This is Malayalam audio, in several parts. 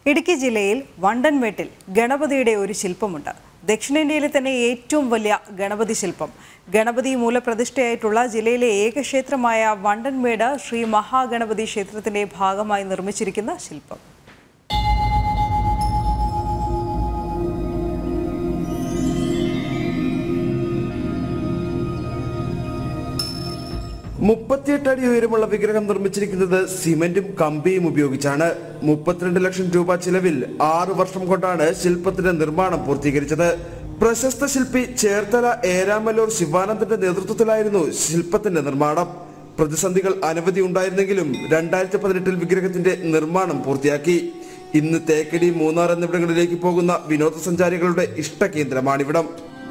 ഇടുക്കി ജില്ലയിൽ വണ്ടൻമേട്ടിൽ ഗണപതിയുടെ ഒരു ശില്പമുണ്ട് ദക്ഷിണേന്ത്യയിലെ തന്നെ ഏറ്റവും വലിയ ഗണപതി ശില്പം ഗണപതി മൂലപ്രതിഷ്ഠയായിട്ടുള്ള ജില്ലയിലെ ഏക ക്ഷേത്രമായ വണ്ടൻമേട് ശ്രീ മഹാഗണപതി ക്ഷേത്രത്തിന്റെ ഭാഗമായി നിർമ്മിച്ചിരിക്കുന്ന ശില്പം മുപ്പത്തിയെട്ട് അടി ഉയരമുള്ള വിഗ്രഹം നിർമ്മിച്ചിരിക്കുന്നത് സിമന്റും കമ്പിയും ഉപയോഗിച്ചാണ് മുപ്പത്തിരണ്ട് ലക്ഷം രൂപ ചിലവിൽ ആറു വർഷം കൊണ്ടാണ് ശില്പത്തിന്റെ നിർമ്മാണം പൂർത്തീകരിച്ചത് പ്രശസ്ത ശില്പി ചേർത്തല ഏരാമല്ലൂർ ശിവാനന്ദന്റെ നേതൃത്വത്തിലായിരുന്നു ശില്പത്തിന്റെ നിർമ്മാണം പ്രതിസന്ധികൾ അനവധി ഉണ്ടായിരുന്നെങ്കിലും രണ്ടായിരത്തി പതിനെട്ടിൽ വിഗ്രഹത്തിന്റെ നിർമ്മാണം പൂർത്തിയാക്കി ഇന്ന് തേക്കടി മൂന്നാർ എന്നിവിടങ്ങളിലേക്ക് പോകുന്ന വിനോദസഞ്ചാരികളുടെ ഇഷ്ടകേന്ദ്രമാണിവിടം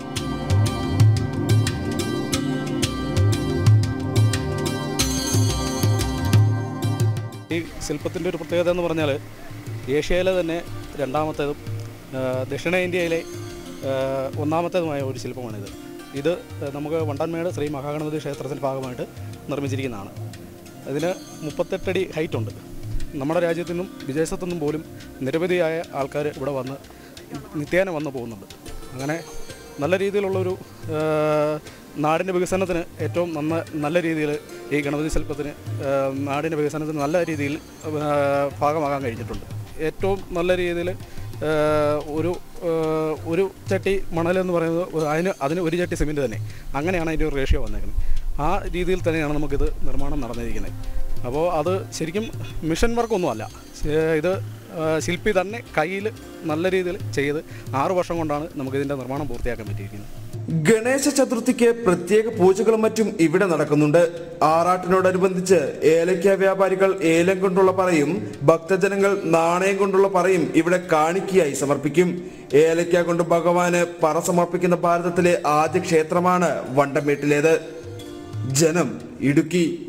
ഈ ശില്പത്തിൻ്റെ ഒരു പ്രത്യേകത എന്ന് പറഞ്ഞാൽ ഏഷ്യയിലെ തന്നെ രണ്ടാമത്തേതും ആ, ദക്ഷിണേന്ത്യയിലെ ആ, ഒന്നാമത്തേതുമായ ഒരു ശില്പമാണിത് ഇത് നമുക്ക് വണ്ടാൻമേട് ശ്രീ മഹാഗണപതി ക്ഷേത്രത്തിൻ്റെ ഭാഗമായിട്ട് നിർമ്മിച്ചിരിക്കുന്നതാണ് ഇതിന് മുപ്പത്തെട്ടടി ഹൈറ്റ് ഉണ്ട് നമ്മുടെ രാജ്യത്തു നിന്നും വിദേശത്തു നിന്നും പോലും നിരവധിയായ ആൾക്കാർ ഇവിടെ വന്ന് നിത്യേന വന്ന് പോകുന്നുണ്ട് അങ്ങനെ നല്ല രീതിയിലുള്ളൊരു ആ, നാടിൻ്റെ വികസനത്തിന് ഏറ്റവും നന്ന നല്ല രീതിയിൽ ഈ ഗണപതി ശില്പത്തിന് ആ, നാടിൻ്റെ വികസനത്തിന് നല്ല രീതിയിൽ ആ, ഭാഗമാകാൻ കഴിഞ്ഞിട്ടുണ്ട് ഏറ്റവും നല്ല രീതിയിൽ ആ, ഒരു ആ, ഒരു ചട്ടി മണലെന്ന് പറയുന്നത് ഒരു- അതിന് അതിന് ഒരു ചട്ടി സിമെൻറ്റ് തന്നെ അങ്ങനെയാണ് അതിൻ്റെ ഒരു റേഷ്യോ വന്നേക്കുന്നത് ആ രീതിയിൽ തന്നെയാണ് നമുക്കിത് നിർമ്മാണം നടന്നിരിക്കുന്നത് അപ്പോൾ അത് ശരിക്കും മിഷൻ വർക്കൊന്നുമല്ല ശ- ഇത് ആ, ശില്പി തന്നെ കയ്യിൽ നല്ല രീതിയിൽ ചെയ്ത് ആറു വർഷം കൊണ്ടാണ് നമുക്കിതിൻ്റെ നിർമ്മാണം പൂർത്തിയാക്കാൻ പറ്റിയിരിക്കുന്നത് ഗണേശ ചതുർത്ഥിക്ക് പ്രത്യേക പൂജകളും മറ്റും ഇവിടെ നടക്കുന്നുണ്ട് ആറാട്ടിനോടനുബന്ധിച്ച് ഏലക്ക വ്യാപാരികൾ ഏലം കൊണ്ടുള്ള പറയും ഭക്തജനങ്ങൾ നാണയം കൊണ്ടുള്ള പറയും ഇവിടെ കാണിക്കയായി സമർപ്പിക്കും ഏലക്ക കൊണ്ട് ഭഗവാന് പറ സമർപ്പിക്കുന്ന ഭാരതത്തിലെ ആദ്യ ക്ഷേത്രമാണ് വണ്ടമേട്ടിലേത് ജനം ഇടുക്കി